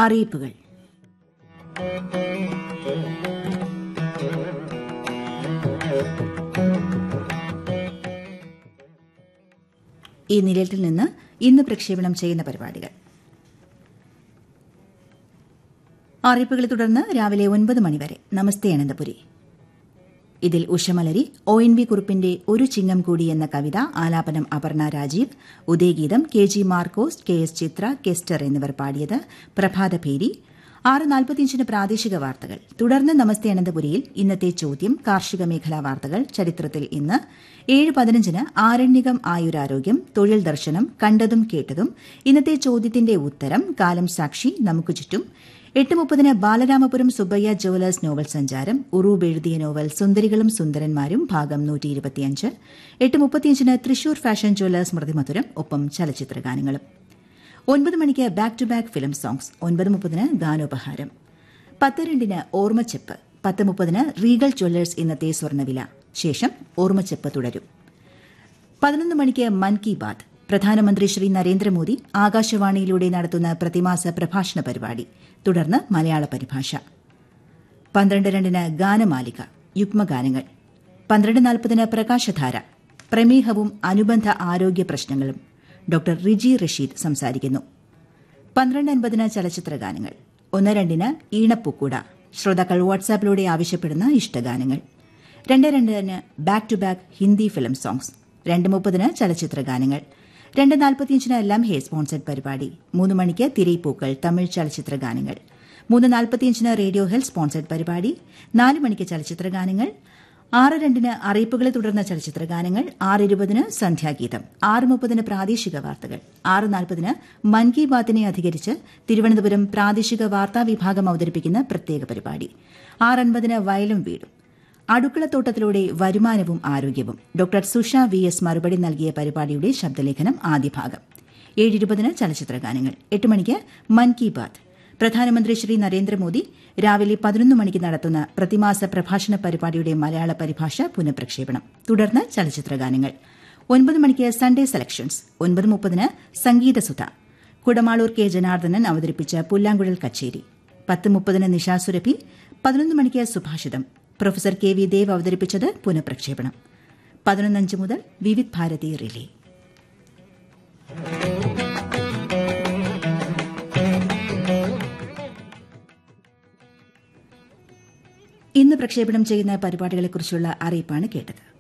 അറിയിപ്പുകൾ ഈ നിലയത്തിൽ നിന്ന് ഇന്ന് പ്രക്ഷേപണം ചെയ്യുന്ന പരിപാടികൾ അറിയിപ്പുകളെ തുടർന്ന് രാവിലെ ഒൻപത് മണിവരെ നമസ്തേ അനന്തപുരി ഇതിൽ ഉഷമലരി ഒ എൻ വി കുറുപ്പിന്റെ ഒരു ചിങ്ങം കൂടി എന്ന കവിത ആലാപനം അപർണ രാജീവ് ഉദയഗീതം K G Markose K S Chithra Kester എന്നിവർ പാടിയത് പ്രഭാതഭേരി ആറ് നാൽപ്പത്തിയഞ്ചിന് പ്രാദേശിക വാർത്തകൾ തുടർന്ന് നമസ്തേ അനന്തപുരിയിൽ ഇന്നത്തെ ചോദ്യം കാർഷിക മേഖലാ വാർത്തകൾ ചരിത്രത്തിൽ ഇന്ന് ഏഴ് പതിനഞ്ചിന് ആരണ്യകം ആയുരാരോഗ്യം തൊഴിൽ ദർശനം കണ്ടതും കേട്ടതും ഇന്നത്തെ ചോദ്യത്തിന്റെ ഉത്തരം കാലം സാക്ഷി നമുക്ക് ചുറ്റും എട്ട് മുപ്പതിന് ബാലരാമപുരം സുബ്ബയ്യ ജുവലേഴ്സ് നോവൽ സഞ്ചാരം ഉറൂബ് എഴുതിയ നോവൽ സുന്ദരികളും സുന്ദരന്മാരും ഭാഗം നൂറ്റി ഇരുപത്തിയഞ്ച് എട്ട് മുപ്പത്തിയഞ്ചിന് തൃശൂർ ഫാഷൻ ജുവലേഴ്സ് സ്മൃതിമധുരം ഒപ്പം ചലച്ചിത്ര ഗാനങ്ങളും ഒൻപത് മണിക്ക് back to back film songs ഒൻപത് മുപ്പതിന് ഗാനോപഹാരം പത്ത് രണ്ടിന് ഓർമ്മച്ചെപ്പ് പത്ത് മുപ്പതിന് റീഗൽ ജ്വല്ലേഴ്സ് ഇന്നത്തെ സ്വർണ്ണവില ശേഷം ഓർമ്മച്ചെപ്പ് തുടരും പതിനൊന്ന് മണിക്ക് മൻ കി ബാത് പ്രധാനമന്ത്രി ശ്രീ നരേന്ദ്രമോദി ആകാശവാണിയിലൂടെ നടത്തുന്ന പ്രതിമാസ പ്രഭാഷണ പരിപാടി തുടർന്ന് മലയാള പരിഭാഷ പന്ത്രണ്ട് രണ്ടിന് ഗാനമാലിക യുഗ്മഗാനങ്ങൾ പന്ത്രണ്ട് നാൽപ്പതിന് പ്രകാശധാര പ്രമേഹവും അനുബന്ധ ആരോഗ്യ പ്രശ്നങ്ങളും ഡോക്ടർ റിജി റഷീദ് സംസാരിക്കുന്നു പന്ത്രണ്ട് അൻപതിന് ചലച്ചിത്ര ഗാനങ്ങൾ ഒന്ന് രണ്ടിന് ഈണപ്പൂക്കൂട ശ്രോതാക്കൾ വാട്സാപ്പിലൂടെ ആവശ്യപ്പെടുന്ന ഇഷ്ടഗാനങ്ങൾ രണ്ട് രണ്ടിന് back to back Hindi film songs രണ്ട് മുപ്പതിന് ചലച്ചിത്ര ഗാനങ്ങൾ രണ്ട് നാൽപ്പത്തിയഞ്ചിന് എല്ലാം ഹേ സ്പോൺസർഡ് പരിപാടി മൂന്ന് മണിക്ക് തിരയിപ്പൂക്കൾ തമിഴ് ചലച്ചിത്ര ഗാനങ്ങൾ മൂന്ന് നാൽപ്പത്തിയഞ്ചിന് റേഡിയോ ഹെൽത്ത് സ്പോൺസർഡ് പരിപാടി നാല് മണിക്ക് ചലച്ചിത്ര ഗാനങ്ങൾ ആറ് രണ്ടിന് അറിയിപ്പുകളെ തുടർന്ന ചലച്ചിത്ര ഗാനങ്ങൾ ആറ് ഇരുപതിന് സന്ധ്യാഗീതം ആറ് മുപ്പതിന് പ്രാദേശിക വാർത്തകൾ ആറ് നാൽപ്പതിന് മൻ കി ബാത്തിനെ അധികരിച്ച് തിരുവനന്തപുരം പ്രാദേശിക വാർത്താ വിഭാഗം അവതരിപ്പിക്കുന്ന പ്രത്യേക പരിപാടി ആറ് അൻപതിന് വയലും വീടും അടുക്കളത്തോട്ടത്തിലൂടെ വരുമാനവും ആരോഗ്യവും ഡോക്ടർ സുഷ വി എസ് മറുപടി നൽകിയ പരിപാടിയുടെ ശബ്ദലേഖനം ആദ്യ ഭാഗം ഏഴിരുപതിന് ചലച്ചിത്ര ഗാനങ്ങൾ എട്ട് മണിക്ക് മൻ കി ബാത് പ്രധാനമന്ത്രി ശ്രീ നരേന്ദ്രമോദി രാവിലെ പതിനൊന്ന് മണിക്ക് നടത്തുന്ന പ്രതിമാസ പ്രഭാഷണ പരിപാടിയുടെ മലയാള പരിഭാഷ പുനഃപ്രക്ഷേപണം തുടർന്ന് ചലച്ചിത്ര ഗാനങ്ങൾ ഒൻപത് മണിക്ക് സൺഡേ സെലക്ഷൻസ് ഒൻപത് മുപ്പതിന് സംഗീതസുധ കുടമാളൂർ കെ ജനാർദ്ദനൻ അവതരിപ്പിച്ച പുല്ലാങ്കുഴൽ കച്ചേരി പത്ത് മുപ്പതിന് നിശാസുരഭി പതിനൊന്ന് മണിക്ക് സുഭാഷിതം പ്രൊഫസർ കെ വി ദേവ് അവതരിപ്പിച്ചത് പുനഃപ്രക്ഷേപണം പതിനൊന്നഞ്ച് മുതൽ വിവിധ് ഭാരതി റിലേ ഇന്ന് പ്രക്ഷേപണം ചെയ്യുന്ന പരിപാടികളെക്കുറിച്ചുള്ള അറിയിപ്പാണ് കേട്ടത്